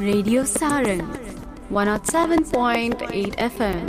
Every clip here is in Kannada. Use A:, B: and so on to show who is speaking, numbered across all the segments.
A: Radio Saran 107.8 FM.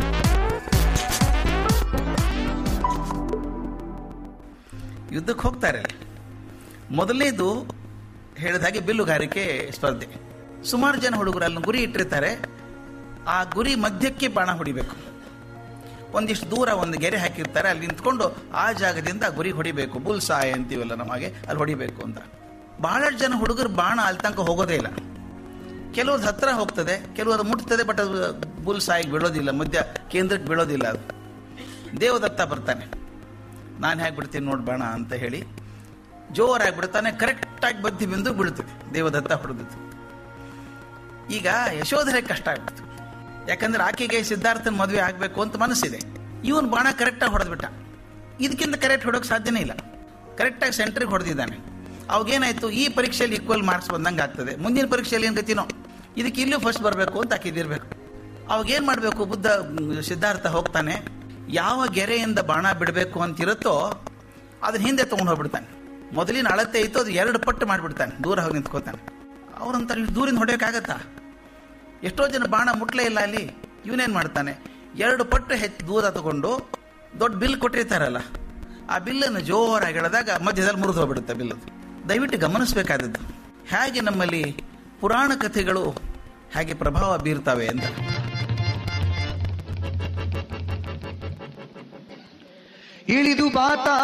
B: ಯುದ್ಧಕ್ಕೆ ಹೋಗ್ತಾರೆ ಮೊದಲನೇದು ಹೇಳಿದ ಹಾಗೆ ಬಿಲ್ಲುಗಾರಿಕೆ ಸ್ಪರ್ಧೆ ಸುಮಾರು ಜನ ಹುಡುಗರು ಅಲ್ಲಿ ಗುರಿ ಇಟ್ಟಿರ್ತಾರೆ ಆ ಗುರಿ ಮಧ್ಯಕ್ಕೆ ಬಾಣ ಹೊಡಿಬೇಕು ಒಂದಿಷ್ಟು ದೂರ ಒಂದು ಗೆರೆ ಹಾಕಿರ್ತಾರೆ ಅಲ್ಲಿ ನಿಂತ್ಕೊಂಡು ಆ ಜಾಗದಿಂದ ಗುರಿ ಹೊಡಿಬೇಕು ಬುಲ್ ಸಾಯ್ ಅಂತೀವಲ್ಲ ನಮಗೆ ಅಲ್ಲಿ ಹೊಡಿಬೇಕು ಅಂತ ಬಹಳಷ್ಟು ಜನ ಹುಡುಗರು ಬಾಣ ಅಲ್ಲಿ ತನಕ ಹೋಗೋದೇ ಇಲ್ಲ ಕೆಲವ್ರದ್ದು ಹತ್ರ ಹೋಗ್ತದೆ ಕೆಲವರು ಮುಟ್ತದೆ ಬಟ್ ಅದು ಬುಲ್ ಸಾಯಿಗೆ ಬೀಳೋದಿಲ್ಲ ಮಧ್ಯ ಕೇಂದ್ರಕ್ಕೆ ಬೀಳೋದಿಲ್ಲ ಅದು ದೇವದತ್ತ ಬರ್ತಾನೆ ನಾನು ಹೇಗೆ ಬಿಡ್ತೀನಿ ನೋಡಿ ಬಾಣ ಅಂತ ಹೇಳಿ ಜೋರಾಗಿ ಬಿಡ್ತಾನೆ ಕರೆಕ್ಟಾಗಿ ಬದ್ದಿ ಬಿಂದು ಬೀಳ್ತದೆ ದೇವದತ್ತ ಹೊಡೆದಿತ್ತು ಈಗ ಯಶೋಧರೆ ಕಷ್ಟ ಆಗ್ಬಿಡ್ತು ಯಾಕಂದ್ರೆ ಆಕೆಗೆ ಸಿದ್ಧಾರ್ಥನ ಮದುವೆ ಆಗಬೇಕು ಅಂತ ಮನಸ್ಸಿದೆ ಇವನು ಬಾಣ ಕರೆಕ್ಟಾಗಿ ಹೊಡೆದ್ಬಿಟ್ಟ ಇದಕ್ಕಿಂತ ಕರೆಕ್ಟ್ ಹೊಡೋಕೆ ಸಾಧ್ಯನೇ ಇಲ್ಲ ಕರೆಕ್ಟಾಗಿ ಸೆಂಟ್ರಿಗೆ ಹೊಡೆದಿದ್ದಾನೆ ಅವಾಗೇನಾಯ್ತು ಈ ಪರೀಕ್ಷೆಯಲ್ಲಿ ಈಕ್ವಲ್ ಮಾರ್ಕ್ಸ್ ಬಂದಂಗೆ ಆಗ್ತದೆ ಮುಂದಿನ ಪರೀಕ್ಷೆಯಲ್ಲಿ ಏನು ಗತಿನೋ ಇದಕ್ಕೆ ಇಲ್ಲೂ ಫಸ್ಟ್ ಬರಬೇಕು ಅಂತ ಆಕಿದಿರ್ಬೇಕು ಅವಾಗ ಏನು ಮಾಡಬೇಕು ಬುದ್ಧ ಮ್, ಸಿದ್ಧಾರ್ಥ ಹೋಗ್ತಾನೆ ಯಾವ ಗೆರೆಯಿಂದ ಬಾಣ ಬಿಡಬೇಕು ಅಂತಿರುತ್ತೋ ಅದನ್ನ ಹಿಂದೆ ತೊಗೊಂಡು ಹೋಗ್ಬಿಡ್ತಾನೆ ಮೊದಲಿನ ಅಳತೆ ಇತ್ತು ಅದು ಎರಡು ಪಟ್ಟು ಮಾಡಿಬಿಡ್ತಾನೆ ದೂರ ಹೋಗಿ ನಿಂತ್ಕೋತಾನೆ ಅವ್ರಂತಾರೆ ಇಷ್ಟು ದೂರಿಂದ ಹೊಡೆಯೋಕ್ಕಾಗತ್ತಾ ಎಷ್ಟೋ ಜನ ಬಾಣ ಮುಟ್ಲೇ ಇಲ್ಲ ಅಲ್ಲಿ ಇವನೇನು ಮಾಡ್ತಾನೆ ಎರಡು ಪಟ್ಟು ಹೆಚ್ಚು ದೂರ ತಗೊಂಡು ದೊಡ್ಡ ಬಿಲ್ ಕೊಟ್ಟಿರ್ತಾರಲ್ಲ ಆ ಬಿಲ್ಲನ್ನು ಜೋರಾಗಿ ಎಳೆದಾಗ ಮಧ್ಯದಲ್ಲಿ ಮುರಿದು ಹೋಗ್ಬಿಡುತ್ತೆ ಬಿಲ್ಲದು ದಯವಿಟ್ಟು ಗಮನಿಸಬೇಕಾದದ್ದು ಹೇಗೆ ನಮ್ಮಲ್ಲಿ ಪುರಾಣ ಕಥೆಗಳು ಹೇಗೆ ಪ್ರಭಾವ ಬೀರ್ತವೆ ಅಂತ
C: ಇಳಿದು ಬಾತ